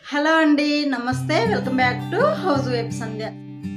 hello అండి నమస్తే welcome back to house wife Sandhya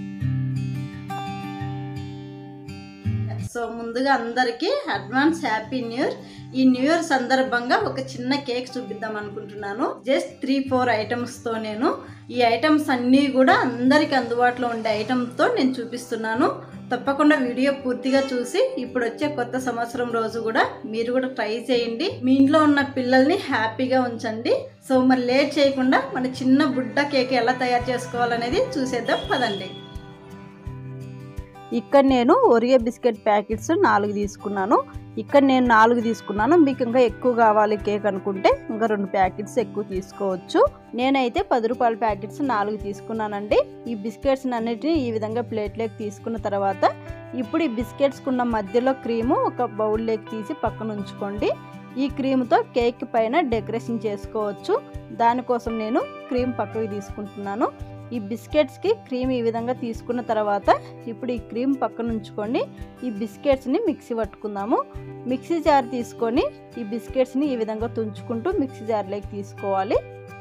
so ముందుగా అందరికీ అడ్వాన్స్ హ్యాపీ న్యూ ఇయర్ ఈ న్యూ ఇయర్ సందర్భంగా ఒక చిన్న కేక్ చూపిద్దాం అనుకుంటున్నాను జస్ట్ త్రీ ఫోర్ ఐటమ్స్తో నేను ఈ ఐటమ్స్ అన్నీ కూడా అందరికి అందుబాటులో ఉండే ఐటమ్తో నేను చూపిస్తున్నాను తప్పకుండా వీడియో పూర్తిగా చూసి ఇప్పుడు వచ్చే కొత్త సంవత్సరం రోజు కూడా మీరు కూడా ట్రై చేయండి మీ ఇంట్లో ఉన్న పిల్లల్ని హ్యాపీగా ఉంచండి సో మరి లేట్ చేయకుండా మన చిన్న బుడ్డ కేక్ ఎలా తయారు చేసుకోవాలనేది చూసేద్దాం పదండి ఇక్కడ నేను ఒరియో బిస్కెట్ ప్యాకెట్స్ నాలుగు తీసుకున్నాను ఇక్కడ నేను నాలుగు తీసుకున్నాను మీకు ఇంకా ఎక్కువ కావాలి కేక్ అనుకుంటే ఇంకా రెండు ప్యాకెట్స్ ఎక్కువ తీసుకోవచ్చు నేనైతే పది రూపాయల ప్యాకెట్స్ నాలుగు తీసుకున్నానండి ఈ బిస్కెట్స్ అన్నిటిని ఈ విధంగా ప్లేట్లోకి తీసుకున్న తర్వాత ఇప్పుడు ఈ బిస్కెట్స్ కున్న మధ్యలో క్రీము ఒక బౌల్లోకి తీసి పక్కన ఉంచుకోండి ఈ క్రీమ్తో కేక్ పైన డెకరేషన్ చేసుకోవచ్చు దానికోసం నేను క్రీమ్ పక్కకి తీసుకుంటున్నాను ఈ బిస్కెట్స్కి క్రీమ్ ఈ విధంగా తీసుకున్న తర్వాత ఇప్పుడు ఈ క్రీమ్ పక్కన ఉంచుకొని ఈ బిస్కెట్స్ని మిక్సీ పట్టుకుందాము మిక్సీ జార్ తీసుకొని ఈ బిస్కెట్స్ని ఈ విధంగా తుంచుకుంటూ మిక్సీ జార్లోకి తీసుకోవాలి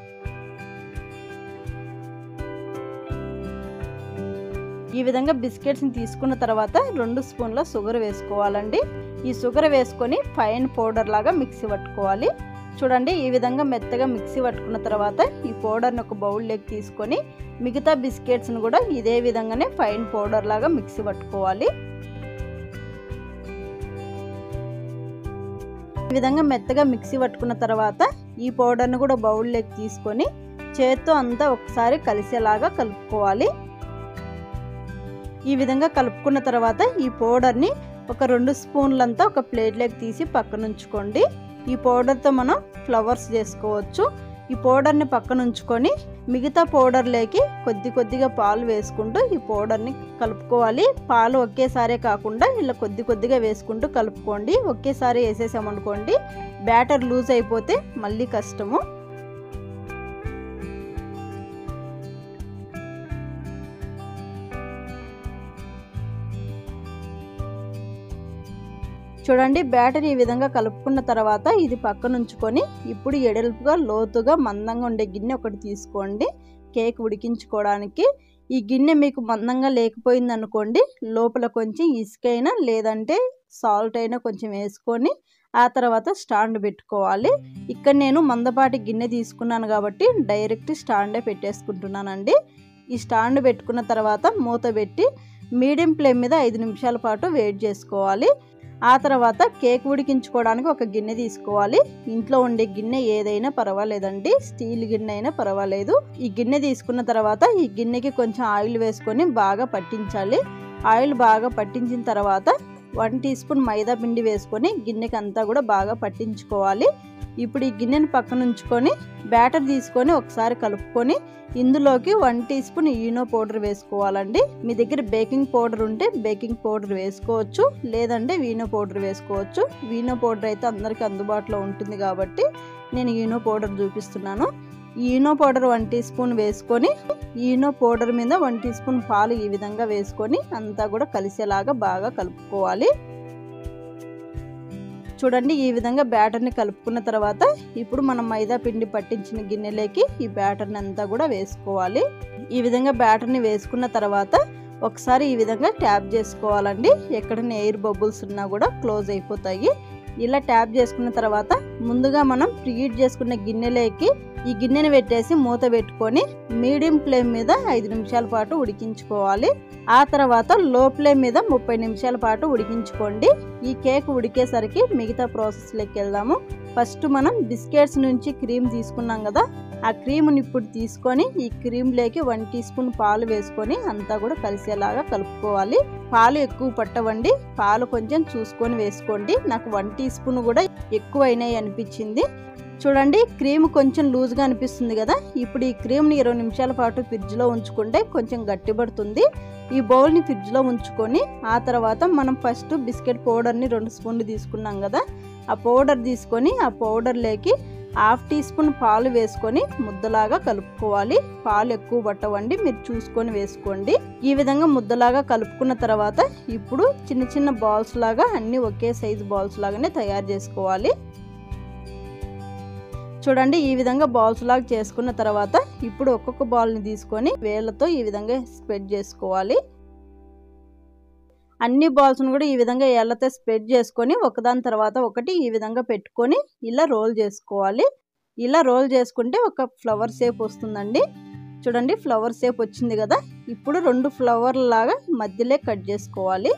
ఈ విధంగా బిస్కెట్స్ని తీసుకున్న తర్వాత రెండు స్పూన్ల షుగర్ వేసుకోవాలండి ఈ షుగర్ వేసుకొని ఫైన్ పౌడర్ లాగా మిక్సీ పట్టుకోవాలి చూడండి ఈ విధంగా మెత్తగా మిక్సీ పట్టుకున్న తర్వాత ఈ పౌడర్ని ఒక బౌల్లోకి తీసుకొని మిగతా బిస్కెట్స్ని కూడా ఇదే విధంగానే ఫైన్ పౌడర్ లాగా మిక్సీ పట్టుకోవాలి ఈ విధంగా మెత్తగా మిక్సీ పట్టుకున్న తర్వాత ఈ పౌడర్ని కూడా బౌల్లోకి తీసుకొని చేత్తో అంతా ఒకసారి కలిసేలాగా కలుపుకోవాలి ఈ విధంగా కలుపుకున్న తర్వాత ఈ పౌడర్ని ఒక రెండు స్పూన్లంతా ఒక ప్లేట్లోకి తీసి పక్కన ఉంచుకోండి ఈ పౌడర్తో మనం ఫ్లవర్స్ చేసుకోవచ్చు ఈ పౌడర్ని పక్కన ఉంచుకొని మిగతా పౌడర్లోకి కొద్ది కొద్దిగా పాలు వేసుకుంటూ ఈ పౌడర్ని కలుపుకోవాలి పాలు ఒకేసారే కాకుండా ఇలా కొద్ది కొద్దిగా వేసుకుంటూ కలుపుకోండి ఒకేసారి వేసేసామనుకోండి బ్యాటర్ లూజ్ అయిపోతే మళ్ళీ కష్టము చూడండి బ్యాటర్ ఈ విధంగా కలుపుకున్న తర్వాత ఇది పక్కన ఉంచుకొని ఇప్పుడు ఎడల్పుగా లోతుగా మందంగా ఉండే గిన్నె ఒకటి తీసుకోండి కేక్ ఉడికించుకోవడానికి ఈ గిన్నె మీకు మందంగా లేకపోయింది అనుకోండి లోపల కొంచెం ఇసుకైనా లేదంటే సాల్ట్ అయినా కొంచెం వేసుకొని ఆ తర్వాత స్టాండ్ పెట్టుకోవాలి ఇక్కడ నేను మందపాటి గిన్నె తీసుకున్నాను కాబట్టి డైరెక్ట్ స్టాండే పెట్టేసుకుంటున్నానండి ఈ స్టాండ్ పెట్టుకున్న తర్వాత మూత పెట్టి మీడియం ఫ్లేమ్ మీద ఐదు నిమిషాల పాటు వెయిట్ చేసుకోవాలి ఆ తర్వాత కేక్ ఉడికించుకోవడానికి ఒక గిన్నె తీసుకోవాలి ఇంట్లో ఉండే గిన్నె ఏదైనా పర్వాలేదండి స్టీల్ గిన్నె అయినా పర్వాలేదు ఈ గిన్నె తీసుకున్న తర్వాత ఈ గిన్నెకి కొంచెం ఆయిల్ వేసుకొని బాగా పట్టించాలి ఆయిల్ బాగా పట్టించిన తర్వాత వన్ టీ స్పూన్ మైదా పిండి వేసుకొని గిన్నెకి అంతా కూడా బాగా పట్టించుకోవాలి ఇప్పుడు ఈ గిన్నెని పక్కన ఉంచుకొని బ్యాటర్ తీసుకొని ఒకసారి కలుపుకొని ఇందులోకి one teaspoon Eno powder వేసుకోవాలండి మీ దగ్గర బేకింగ్ పౌడర్ ఉంటే బేకింగ్ పౌడర్ వేసుకోవచ్చు లేదంటే వీనో పౌడర్ వేసుకోవచ్చు వీనో పౌడర్ అయితే అందరికీ అందుబాటులో ఉంటుంది కాబట్టి నేను ఈనో పౌడర్ చూపిస్తున్నాను Eno powder one teaspoon వేసుకొని ఈనో పౌడర్ మీద వన్ టీ స్పూన్ పాలు ఈ విధంగా వేసుకొని అంతా కూడా కలిసేలాగా బాగా కలుపుకోవాలి చూడండి ఈ విధంగా బ్యాటర్ని కలుపుకున్న తర్వాత ఇప్పుడు మనం మైదా పిండి పట్టించిన గిన్నెలోకి ఈ బ్యాటర్ని అంతా కూడా వేసుకోవాలి ఈ విధంగా బ్యాటర్ని వేసుకున్న తర్వాత ఒకసారి ఈ విధంగా ట్యాప్ చేసుకోవాలండి ఎక్కడైనా ఎయిర్ బబుల్స్ ఉన్నా కూడా క్లోజ్ అయిపోతాయి ఇలా ట్యాప్ చేసుకున్న తర్వాత ముందుగా మనం ప్రీహీట్ చేసుకున్న గిన్నెలోకి ఈ గిన్నెని పెట్టేసి మూత పెట్టుకొని మీడియం ఫ్లేమ్ మీద ఐదు నిమిషాల పాటు ఉడికించుకోవాలి ఆ తర్వాత లో ఫ్లేమ్ మీద ముప్పై నిమిషాల పాటు ఉడికించుకోండి ఈ కేక్ ఉడికేసరికి మిగతా ప్రాసెస్లోకి వెళ్దాము ఫస్ట్ మనం బిస్కెట్స్ నుంచి క్రీమ్ తీసుకున్నాం కదా ఆ క్రీమ్ని ఇప్పుడు తీసుకొని ఈ క్రీమ్లోకి వన్ టీ స్పూన్ పాలు వేసుకొని అంతా కూడా కలిసేలాగా కలుపుకోవాలి పాలు ఎక్కువ పట్టవండి పాలు కొంచెం చూసుకొని వేసుకోండి నాకు వన్ టీ స్పూన్ కూడా ఎక్కువ అయినాయి అనిపించింది చూడండి క్రీమ్ కొంచెం లూజ్గా అనిపిస్తుంది కదా ఇప్పుడు ఈ క్రీమ్ని ఇరవై నిమిషాల పాటు ఫ్రిడ్జ్లో ఉంచుకుంటే కొంచెం గట్టిపడుతుంది ఈ బౌల్ని ఫ్రిడ్జ్లో ఉంచుకొని ఆ తర్వాత మనం ఫస్ట్ బిస్కెట్ పౌడర్ని రెండు స్పూన్లు తీసుకున్నాం కదా ఆ పౌడర్ తీసుకొని ఆ పౌడర్లోకి హాఫ్ టీ స్పూన్ పాలు వేసుకొని ముద్దలాగా కలుపుకోవాలి పాలు ఎక్కువ పట్టవండి మీరు చూసుకొని వేసుకోండి ఈ విధంగా ముద్దలాగా కలుపుకున్న తర్వాత ఇప్పుడు చిన్న చిన్న బాల్స్ లాగా అన్ని ఒకే సైజు బాల్స్ లాగానే తయారు చేసుకోవాలి చూడండి ఈ విధంగా బాల్స్ లాగా చేసుకున్న తర్వాత ఇప్పుడు ఒక్కొక్క బాల్ని తీసుకొని వేళ్ళతో ఈ విధంగా స్ప్రెడ్ చేసుకోవాలి అన్ని బాల్స్ను కూడా ఈ విధంగా ఏళ్ళతో స్ప్రెడ్ చేసుకొని ఒకదాని తర్వాత ఒకటి ఈ విధంగా పెట్టుకొని ఇలా రోల్ చేసుకోవాలి ఇలా రోల్ చేసుకుంటే ఒక ఫ్లవర్ షేప్ వస్తుందండి చూడండి ఫ్లవర్ షేప్ వచ్చింది కదా ఇప్పుడు రెండు ఫ్లవర్ లాగా మధ్యలో కట్ చేసుకోవాలి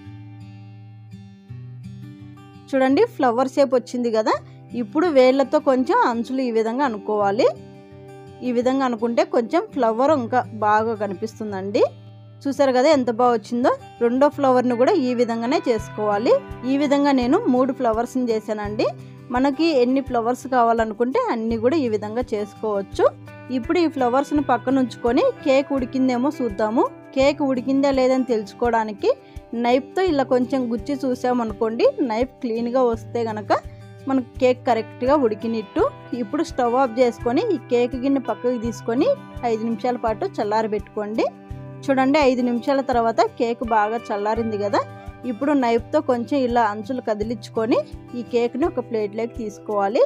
చూడండి ఫ్లవర్ షేప్ వచ్చింది కదా ఇప్పుడు వేళ్ళతో కొంచెం అంచులు ఈ విధంగా అనుకోవాలి ఈ విధంగా అనుకుంటే కొంచెం ఫ్లవర్ ఇంకా బాగా కనిపిస్తుందండి చూసారు కదా ఎంత బాగా వచ్చిందో రెండో ఫ్లవర్ని కూడా ఈ విధంగానే చేసుకోవాలి ఈ విధంగా నేను మూడు ఫ్లవర్స్ని చేశానండి మనకి ఎన్ని ఫ్లవర్స్ కావాలనుకుంటే అన్ని కూడా ఈ విధంగా చేసుకోవచ్చు ఇప్పుడు ఈ ఫ్లవర్స్ని పక్కన ఉంచుకొని కేక్ ఉడికిందేమో చూద్దాము కేక్ ఉడికిందా లేదని తెలుసుకోవడానికి నైఫ్తో ఇలా కొంచెం గుచ్చి చూసామనుకోండి నైఫ్ క్లీన్గా వస్తే గనక మనకు కేక్ కరెక్ట్గా ఉడికినట్టు ఇప్పుడు స్టవ్ ఆఫ్ చేసుకొని ఈ కేక్ గిన్నె పక్కకి తీసుకొని ఐదు నిమిషాల పాటు చల్లారబెట్టుకోండి చూడండి ఐదు నిమిషాల తర్వాత కేక్ బాగా చల్లారింది కదా ఇప్పుడు నైఫ్తో కొంచెం ఇలా అంచులు కదిలించుకొని ఈ కేక్ని ఒక ప్లేట్లోకి తీసుకోవాలి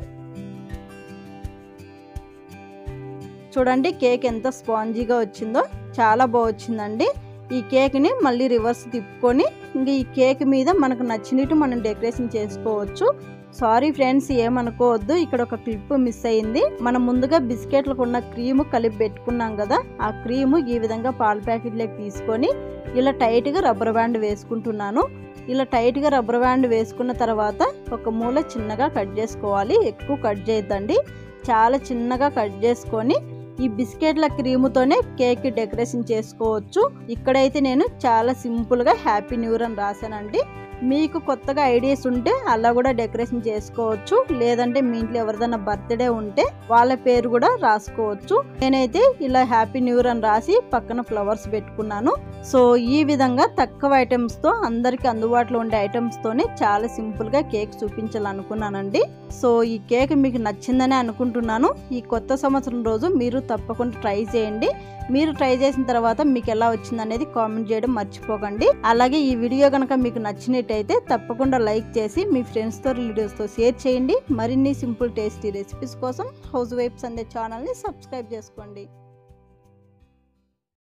చూడండి కేక్ ఎంత స్పాంజీగా వచ్చిందో చాలా బాగా వచ్చిందండి ఈ కేక్ని మళ్ళీ రివర్స్ తిప్పుకొని ఇంక ఈ కేక్ మీద మనకు నచ్చినట్టు మనం డెకరేషన్ చేసుకోవచ్చు సారీ ఫ్రెండ్స్ ఏమనుకోవద్దు ఇక్కడ ఒక క్లిప్ మిస్ అయింది మనం ముందుగా బిస్కెట్లకు ఉన్న క్రీమ్ కలిపి పెట్టుకున్నాం కదా ఆ క్రీము ఈ విధంగా పాల ప్యాకెట్లోకి తీసుకొని ఇలా టైట్గా రబ్బర్ బ్యాండ్ వేసుకుంటున్నాను ఇలా టైట్గా రబ్బర్ బ్యాండ్ వేసుకున్న తర్వాత ఒక మూల చిన్నగా కట్ చేసుకోవాలి ఎక్కువ కట్ చేయొద్దండి చాలా చిన్నగా కట్ చేసుకొని ఈ బిస్కెట్ల క్రీముతోనే కేక్ డెకరేషన్ చేసుకోవచ్చు ఇక్కడైతే నేను చాలా సింపుల్గా హ్యాపీ న్యూ ఇయర్ అని రాశానండి మీకు కొత్తగా ఐడియాస్ ఉంటే అలా కూడా డెకరేషన్ చేసుకోవచ్చు లేదంటే మీ ఇంట్లో ఎవరిదైనా బర్త్డే ఉంటే వాళ్ళ పేరు కూడా రాసుకోవచ్చు నేనైతే ఇలా హ్యాపీ న్యూ ఇయర్ అని రాసి పక్కన ఫ్లవర్స్ పెట్టుకున్నాను సో ఈ విధంగా తక్కువ ఐటమ్స్తో అందరికి అందుబాటులో ఉండే ఐటమ్స్తోనే చాలా సింపుల్గా కేక్ చూపించాలనుకున్నానండి సో ఈ కేక్ మీకు నచ్చిందని అనుకుంటున్నాను ఈ కొత్త సంవత్సరం రోజు మీరు తప్పకుండా ట్రై చేయండి మీరు ట్రై చేసిన తర్వాత మీకు ఎలా వచ్చింది అనేది కామెంట్ చేయడం మర్చిపోకండి అలాగే ఈ వీడియో కనుక మీకు నచ్చినట్టయితే తప్పకుండా లైక్ చేసి మీ ఫ్రెండ్స్తో రిలేటివ్స్తో షేర్ చేయండి మరిన్ని సింపుల్ టేస్టీ రెసిపీస్ కోసం హౌస్ వైఫ్స్ అందే ఛానల్ని సబ్స్క్రైబ్ చేసుకోండి